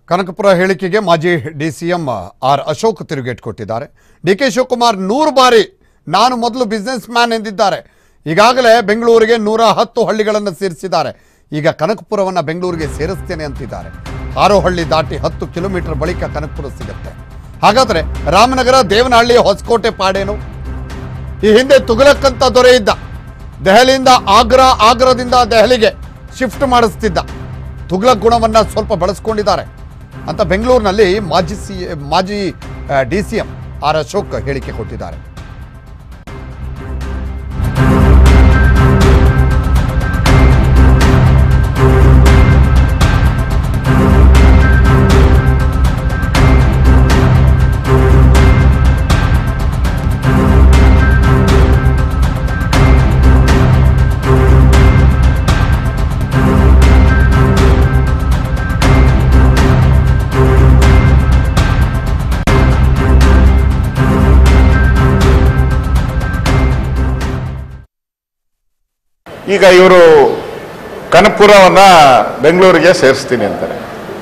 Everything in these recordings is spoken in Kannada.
ಕನಕಪುರ ಹೇಳಿಕೆಗೆ ಮಾಜಿ D C M R Ashok ತಿರುಗೇಟ್ ಕೊಟ್ಟಿದ್ದಾರೆ ಡಿ ಕೆ ಶಿವಕುಮಾರ್ ನೂರು ಬಾರಿ ನಾನು ಮೊದಲು ಬಿಸ್ನೆಸ್ ಮ್ಯಾನ್ ಎಂದಿದ್ದಾರೆ ಈಗಾಗಲೇ ಬೆಂಗಳೂರಿಗೆ ನೂರ ಹತ್ತು ಹಳ್ಳಿಗಳನ್ನು ಸೇರಿಸಿದ್ದಾರೆ ಈಗ ಕನಕಪುರವನ್ನು ಬೆಂಗಳೂರಿಗೆ ಸೇರಿಸ್ತೇನೆ ಅಂತಿದ್ದಾರೆ ಆರೋಹಳ್ಳಿ ದಾಟಿ ಹತ್ತು ಕಿಲೋಮೀಟರ್ ಬಳಿಕ ಕನಕಪುರ ಸಿಗುತ್ತೆ ಹಾಗಾದರೆ ರಾಮನಗರ ದೇವನಹಳ್ಳಿ ಹೊಸಕೋಟೆ ಪಾಡೇನು ಈ ಹಿಂದೆ ತುಗಲಕ್ ಅಂತ ದೊರೆ ಇದ್ದ ದೆಹಲಿಯಿಂದ ಆಗ್ರಾ ಆಗ್ರಾದಿಂದ ದೆಹಲಿಗೆ ಶಿಫ್ಟ್ ಮಾಡಿಸ್ತಿದ್ದ ತುಗ್ಲಕ್ ಗುಣವನ್ನ ಸ್ವಲ್ಪ ಬಳಸ್ಕೊಂಡಿದ್ದಾರೆ ಅಂತ ಬೆಂಗಳೂರಿನಲ್ಲಿ ಮಾಜಿ ಸಿ ಮಾಜಿ D C M R Ashok ಹೇಳಿಕೆ ಕೊಟ್ಟಿದ್ದಾರೆ ಈಗ ಇವರು ಕನಕಪುರವನ್ನ ಬೆಂಗಳೂರಿಗೆ ಸೇರಿಸ್ತೀನಿ ಅಂತಾರೆ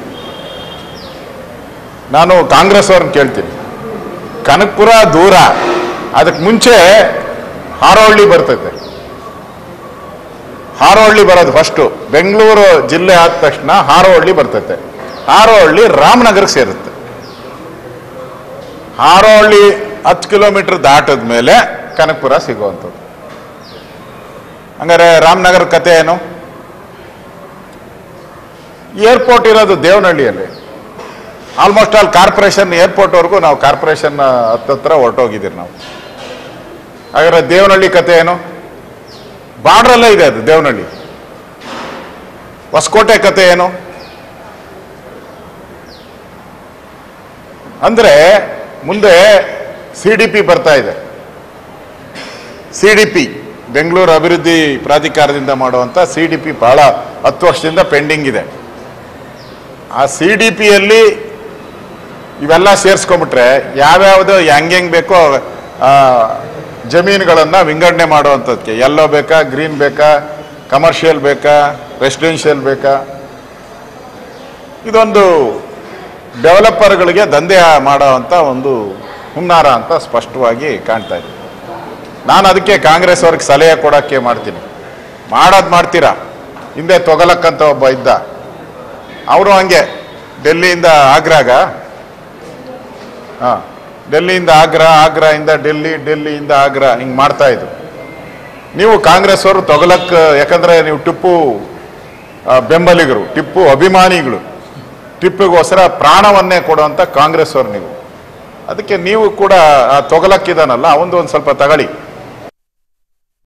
ನಾನು ಕಾಂಗ್ರೆಸ್ ಅವ್ರನ್ನ ಕೇಳ್ತೀನಿ ಕನಕಪುರ ದೂರ ಅದಕ್ಕೆ ಮುಂಚೆ ಹಾರೋಹಳ್ಳಿ ಬರ್ತೈತೆ ಹಾರೋಹಳ್ಳಿ ಬರೋದು ಫಸ್ಟು ಬೆಂಗಳೂರು ಜಿಲ್ಲೆ ಆದ ತಕ್ಷಣ ಹಾರೋಹಳ್ಳಿ ಬರ್ತೈತೆ ಹಾರೋಹಳ್ಳಿ ರಾಮನಗರಕ್ಕೆ ಸೇರುತ್ತೆ ಹಾರೋಹಳ್ಳಿ ಹತ್ತು ಕಿಲೋಮೀಟರ್ ದಾಟದ ಮೇಲೆ ಕನಕಪುರ ಸಿಗುವಂಥದ್ದು ಹಂಗಾರೆ ರಾಮನಗರ ಕತೆ ಏನು ಏರ್ಪೋರ್ಟ್ ಇರೋದು ದೇವನಹಳ್ಳಿಯಲ್ಲಿ ಆಲ್ಮೋಸ್ಟ್ ಆಲ್ ಕಾರ್ಪೊರೇಷನ್ ಏರ್ಪೋರ್ಟ್ವರೆಗೂ ನಾವು ಕಾರ್ಪೊರೇಷನ್ ಹತ್ತತ್ರ ಹೊರಟೋಗಿದ್ದೀರಿ ನಾವು ಹಾಗಾದ್ರೆ ದೇವನಹಳ್ಳಿ ಕತೆ ಏನು ಬಾರ್ಡ್ರಲ್ಲೇ ಇದೆ ಅದು ದೇವನಹಳ್ಳಿ ಹೊಸಕೋಟೆ ಕತೆ ಏನು ಅಂದ್ರೆ ಮುಂದೆ ಸಿ ಡಿ ಪಿ ಬರ್ತಾ ಇದೆ ಸಿ ಡಿ ಪಿ ಬೆಂಗಳೂರು ಅಭಿವೃದ್ಧಿ ಪ್ರಾಧಿಕಾರದಿಂದ ಮಾಡುವಂಥ ಸಿ ಡಿ ಪಿ ಬಹಳ ಹತ್ತು ವರ್ಷದಿಂದ ಪೆಂಡಿಂಗ್ ಇದೆ ಆ ಸಿ ಡಿ ಪಿಯಲ್ಲಿ ಇವೆಲ್ಲ ಸೇರಿಸ್ಕೊಂಬಿಟ್ರೆ ಯಾವ್ಯಾವುದು ಹೆಂಗೆ ಹೆಂಗೆ ಬೇಕೋ ಆ, ಜಮೀನುಗಳನ್ನು ವಿಂಗಡಣೆ ಮಾಡುವಂಥದ್ದಕ್ಕೆ ಎಲ್ಲೋ ಬೇಕಾ ಗ್ರೀನ್ ಬೇಕಾ ಕಮರ್ಷಿಯಲ್ ಬೇಕಾ ರೆಸಿಡೆನ್ಷಿಯಲ್ ಬೇಕಾ ಇದೊಂದು ಡೆವಲಪರ್ಗಳಿಗೆ ದಂಧೆ ಮಾಡುವಂಥ ಒಂದು ಹುನ್ನಾರ ಅಂತ ಸ್ಪಷ್ಟವಾಗಿ ಕಾಣ್ತಾ ಇದೆ ನಾನು ಅದಕ್ಕೆ ಕಾಂಗ್ರೆಸ್ ಅವ್ರಿಗೆ ಸಲಹೆ ಕೊಡೋಕ್ಕೆ ಮಾಡ್ತೀನಿ ಮಾಡೋದು ಮಾಡ್ತೀರಾ ಹಿಂದೆ ತೊಗಲಕ್ಕಂತ ಒಬ್ಬ ಇದ್ದ ಅವರು ಹಂಗೆ ಡೆಲ್ಲಿಯಿಂದ ಆಗ್ರಾಗ ಹಾಂ ಡೆಲ್ಲಿಯಿಂದ ಆಗ್ರಾ ಆಗ್ರಾಯಿಂದ ಡೆಲ್ಲಿ ಡೆಲ್ಲಿಯಿಂದ ಆಗ್ರಾ ಹಿಂಗೆ ಮಾಡ್ತಾ ಇದ್ರು ನೀವು ಕಾಂಗ್ರೆಸ್ ಅವರು ತೊಗಲಕ್ ಯಾಕಂದ್ರೆ ನೀವು ಟಿಪ್ಪು ಆ, ಬೆಂಬಲಿಗರು ಟಿಪ್ಪು ಅಭಿಮಾನಿಗಳು ಟಿಪ್ಪಿಗೋಸ್ಕರ ಪ್ರಾಣವನ್ನೇ ಕೊಡುವಂಥ ಕಾಂಗ್ರೆಸ್ ಅವರು ನೀವು ಅದಕ್ಕೆ ನೀವು ಕೂಡ ಆ ತೊಗಲಕ್ಕಿದಾನಲ್ಲ ಅವಂದು ಒಂದು ಸ್ವಲ್ಪ ತಗೊಳ್ಳಿ